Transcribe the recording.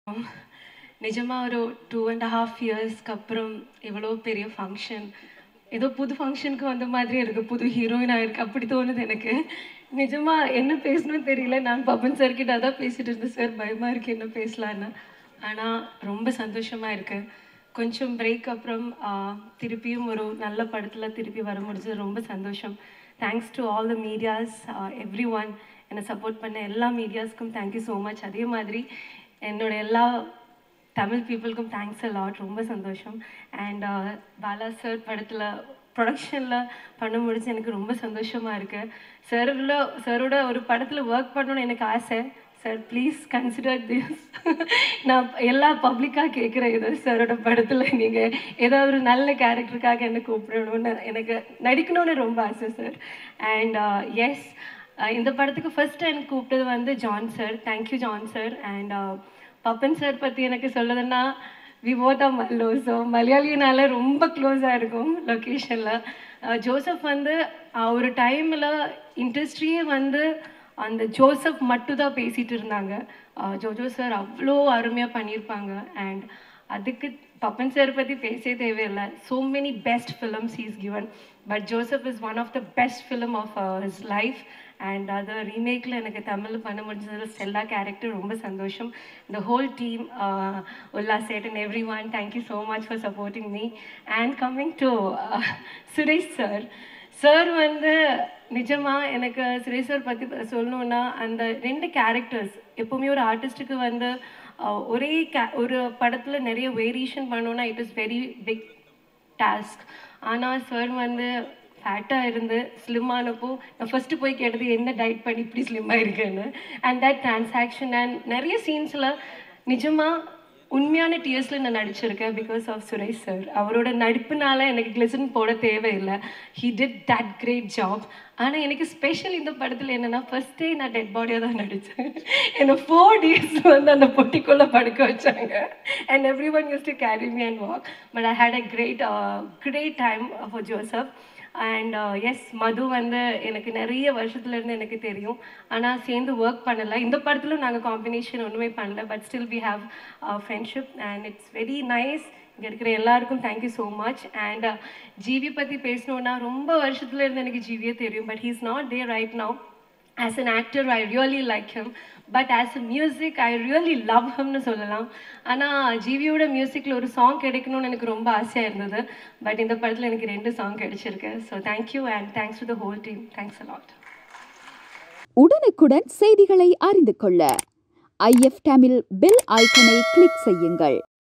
நிஜமாக ஒரு two and half இயர்ஸ்க்கு அப்புறம் இவ்வளோ பெரிய ஃபங்க்ஷன் ஏதோ புது ஃபங்க்ஷனுக்கு வந்த மாதிரி இருக்கு புது ஹீரோயினாக இருக்கு அப்படி தோணுது எனக்கு நிஜமாக என்ன பேசணும்னு தெரியல நான் பவன் சார் கிட்ட அதான் பேசிட்டு இருந்தேன் சார் பயமாக இருக்கு என்ன பேசலான்னு ஆனால் ரொம்ப சந்தோஷமாக இருக்கு கொஞ்சம் பிரேக் அப்புறம் ஆஹ், திருப்பியும் ஒரு நல்ல படத்தில் திருப்பி வர முடிஞ்சது ரொம்ப சந்தோஷம் thanks to all the medias everyone என்னை சப்போர்ட் பண்ண எல்லா மீடியாஸ்க்கும் தேங்க்யூ ஸோ மச் அதே மாதிரி என்னோட எல்லா தமிழ் பீப்புளுக்கும் தேங்க்ஸ் அ லாட் ரொம்ப சந்தோஷம் அண்ட் பாலா சார் படத்தில் ப்ரொடக்ஷனில் பண்ண முடிஞ்சு எனக்கு ரொம்ப சந்தோஷமாக இருக்குது சாரில் சாரோட ஒரு படத்தில் ஒர்க் பண்ணணும்னு எனக்கு ஆசை சார் ப்ளீஸ் கன்சிடர் திஸ் நான் எல்லா பப்ளிக்காக கேட்குறேன் இது சாரோட படத்தில் நீங்கள் ஏதாவது ஒரு நல்ல கேரக்டருக்காக என்ன கூப்பிடணும்னு எனக்கு நடிக்கணும்னு ரொம்ப ஆசை சார் அண்ட் எஸ் இந்த படத்துக்கு ஃபர்ஸ்ட் எனக்கு கூப்பிட்டது வந்து John sir thank you John sir and Pappan sir பற்றி எனக்கு சொல்லுதுன்னா we both are Mallu so மலையாளினால ரொம்ப க்ளோஸாக இருக்கும் லொக்கேஷனில் ஜோசப் வந்து அஹ், ஒரு டைமில் இண்டஸ்ட்ரியே வந்து அந்த ஜோசப் மட்டும் தான் பேசிகிட்டு இருந்தாங்க அஹ், ஜோஜோ சார் அவ்வளோ அருமையாக பண்ணியிருப்பாங்க அண்ட் அதுக்கு பப்பன் சார் பற்றி பேசவே தேவையில்லை so many best films he's given but Joseph is one of the best film of his life and அது ரீமேக்கில் எனக்கு தமிழில் பண்ண முடிஞ்சதில் ஸ்டெல்லா கேரக்டர் ரொம்ப சந்தோஷம் இந்த ஹோல் டீம் உல்லா சேட் and everyone thank you so much for supporting me and coming to Suresh sir sir வந்து நிஜமாக எனக்கு சுரேஷ் சார் பற்றி சொல்லணுன்னா அந்த ரெண்டு கேரக்டர்ஸ் எப்போவுமே ஒரு ஆர்டிஸ்ட்டுக்கு வந்து அஹ், ஒரே கே ஒரு படத்தில் நிறைய வேரியேஷன் பண்ணோன்னா it is very big task ஆனால் சார் வந்து ஃபேட்டாக இருந்து ஸ்லிம் ஆனப்போ நான் ஃபஸ்ட்டு போய் கேட்டது என்ன டயட் பண்ணி இப்படி ஸ்லிம்மாக இருக்கேன்னு அண்ட் தட் டிரான்சாக்ஷன் அண்ட் நிறைய சீன்ஸில் நிஜமாக உண்மையான டியர்ஸில் நான் நடிச்சிருக்கேன் பிகாஸ் ஆஃப் சுரேஷ் சார் அவரோட நடிப்புனால எனக்கு கிளிசன் போட தேவையில்லை he did that great job ஆனால் எனக்கு ஸ்பெஷல் இந்த படத்தில் என்னென்னா ஃபர்ஸ்ட் டே நான் டெட் பாடியாக தான் நடித்தேன் என்னை ஃபோர் டேஸ் வந்து அந்த பொட்டிக்குள்ளே படுக்க வச்சாங்க and everyone use to carry me and walk but I had a great great time for Joseph and S Madhu வந்து எனக்கு நிறைய வருஷத்துலேருந்து எனக்கு தெரியும் ஆனால் சேர்ந்து ஒர்க் பண்ணலை இந்த படத்தில் நாங்கள் காம்பினேஷன் ஒன்றுமே பண்ணல but still we have friendship and it's very nice இங்கே இருக்கிற எல்லாருக்கும் thank you so much and GV பற்றி பேசணுன்னா ரொம்ப வருஷத்துல இருந்து எனக்கு ஜிவியே தெரியும் but he's not there right now as an actor I really like him but as a music I really love ஹிம்னு சொல்லலாம் ஆனால் ஜிவியோட மியூசிக்கில் ஒரு சாங் கிடைக்கணும்னு எனக்கு ரொம்ப ஆசையாக இருந்தது பட் இந்த படத்தில் எனக்கு ரெண்டு சாங் கிடைச்சிருக்கு so thank you and thanks to the whole team thanks a lot உடனுக்குடன் செய்திகளை அறிந்து கொள்ள ஐஎஃப் தமிழ் பெல் ஐக்கனை கிளிக் செய்யுங்கள்